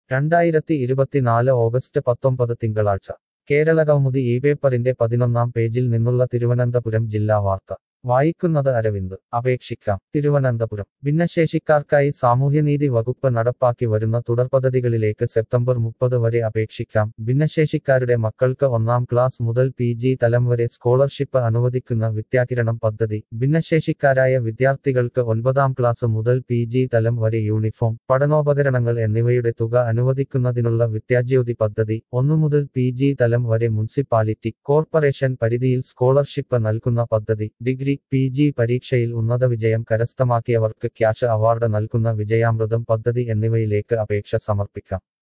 രണ്ടായിരത്തി ഇരുപത്തിനാല് ഓഗസ്റ്റ് പത്തൊമ്പത് തിങ്കളാഴ്ച കേരളകൗമുദി ഈ പേപ്പറിന്റെ പതിനൊന്നാം പേജിൽ നിന്നുള്ള തിരുവനന്തപുരം ജില്ലാ വാർത്ത വായിക്കുന്നത് അരവിന്ദ് അപേക്ഷിക്കാം തിരുവനന്തപുരം ഭിന്നശേഷിക്കാർക്കായി സാമൂഹ്യനീതി വകുപ്പ് നടപ്പാക്കി വരുന്ന തുടർപദ്ധതികളിലേക്ക് സെപ്റ്റംബർ മുപ്പത് വരെ അപേക്ഷിക്കാം ഭിന്നശേഷിക്കാരുടെ മക്കൾക്ക് ഒന്നാം ക്ലാസ് മുതൽ പി ജി തലം വരെ സ്കോളർഷിപ്പ് അനുവദിക്കുന്ന വിദ്യാകിരണം പദ്ധതി ഭിന്നശേഷിക്കാരായ വിദ്യാർത്ഥികൾക്ക് ഒൻപതാം ക്ലാസ് മുതൽ പി ജി തലം വരെ യൂണിഫോം പഠനോപകരണങ്ങൾ എന്നിവയുടെ തുക അനുവദിക്കുന്നതിനുള്ള വിദ്യാജ്യോതി പദ്ധതി ഒന്നു മുതൽ പി ജി തലം വരെ മുനിസിപ്പാലിറ്റി കോർപ്പറേഷൻ പരിധിയിൽ സ്കോളർഷിപ്പ് നൽകുന്ന പദ്ധതി ഡിഗ്രി പി ജി പരീക്ഷയിൽ ഉന്നത വിജയം കരസ്ഥമാക്കിയവർക്ക് ക്യാഷ് അവാർഡ് നൽകുന്ന വിജയാമൃതം പദ്ധതി എന്നിവയിലേക്ക് അപേക്ഷ സമർപ്പിക്കാം